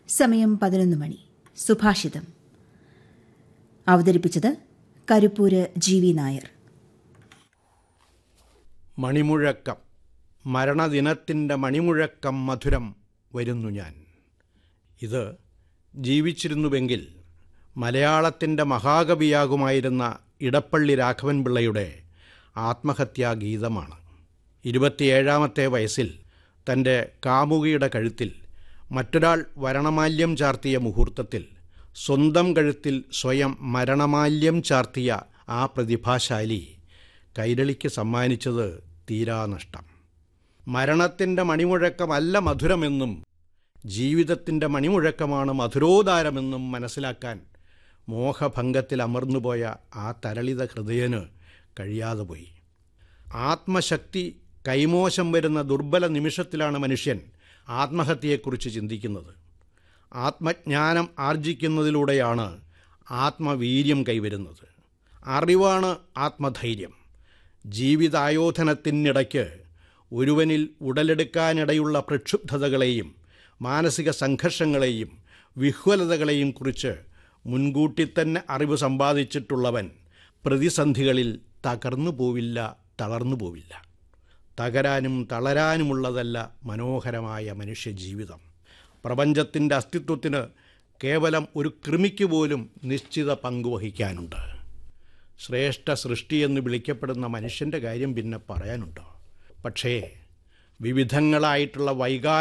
സമയം പതിനൊന്ന് മണി സുഭാഷിതം അവതരിപ്പിച്ചത് കരുപ്പൂര് ജി വി നായർ മണിമുഴക്കം മരണദിനത്തിൻ്റെ മണിമുഴക്കം മധുരം വരുന്നു ഞാൻ ഇത് ജീവിച്ചിരുന്നുവെങ്കിൽ മലയാളത്തിൻ്റെ മഹാകവിയാകുമായിരുന്ന ഇടപ്പള്ളി രാഘവൻ പിള്ളയുടെ ആത്മഹത്യാഗീതമാണ് ഇരുപത്തിയേഴാമത്തെ വയസ്സിൽ തൻ്റെ കാമുകിയുടെ കഴുത്തിൽ മറ്റൊരാൾ വരണമാല്യം ചാർത്തിയ മുഹൂർത്തത്തിൽ സ്വന്തം കഴുത്തിൽ സ്വയം മരണമാല്യം ചാർത്തിയ ആ പ്രതിഭാശാലി കൈരളിക്ക് സമ്മാനിച്ചത് തീരാനഷ്ടം മരണത്തിൻ്റെ മണിമുഴക്കമല്ല മധുരമെന്നും ജീവിതത്തിൻ്റെ മണിമുഴക്കമാണ് മധുരോദാരമെന്നും മനസ്സിലാക്കാൻ മോഹഭംഗത്തിൽ അമർന്നുപോയ ആ തരളിത ഹൃദയന് കഴിയാതെ പോയി ആത്മശക്തി കൈമോശം വരുന്ന ദുർബല നിമിഷത്തിലാണ് മനുഷ്യൻ ആത്മഹത്യയെക്കുറിച്ച് ചിന്തിക്കുന്നത് ആത്മജ്ഞാനം ആർജിക്കുന്നതിലൂടെയാണ് ആത്മവീര്യം കൈവരുന്നത് അറിവാണ് ആത്മധൈര്യം ജീവിതായോധനത്തിനിടയ്ക്ക് ഒരുവനിൽ ഉടലെടുക്കാനിടയുള്ള പ്രക്ഷുബ്ധതകളെയും മാനസിക സംഘർഷങ്ങളെയും വിഹ്വലതകളെയും കുറിച്ച് മുൻകൂട്ടി തന്നെ അറിവ് സമ്പാദിച്ചിട്ടുള്ളവൻ പ്രതിസന്ധികളിൽ തകർന്നു പോവില്ല തളർന്നു പോവില്ല തകരാനും തളരാനുമുള്ളതല്ല മനോഹരമായ മനുഷ്യജീവിതം പ്രപഞ്ചത്തിൻ്റെ അസ്തിത്വത്തിന് കേവലം ഒരു കൃമിക്ക് പോലും നിശ്ചിത പങ്കുവഹിക്കാനുണ്ട് ശ്രേഷ്ഠ സൃഷ്ടി എന്ന് വിളിക്കപ്പെടുന്ന മനുഷ്യൻ്റെ കാര്യം പിന്നെ പറയാനുണ്ടോ പക്ഷേ വിവിധങ്ങളായിട്ടുള്ള വൈകാ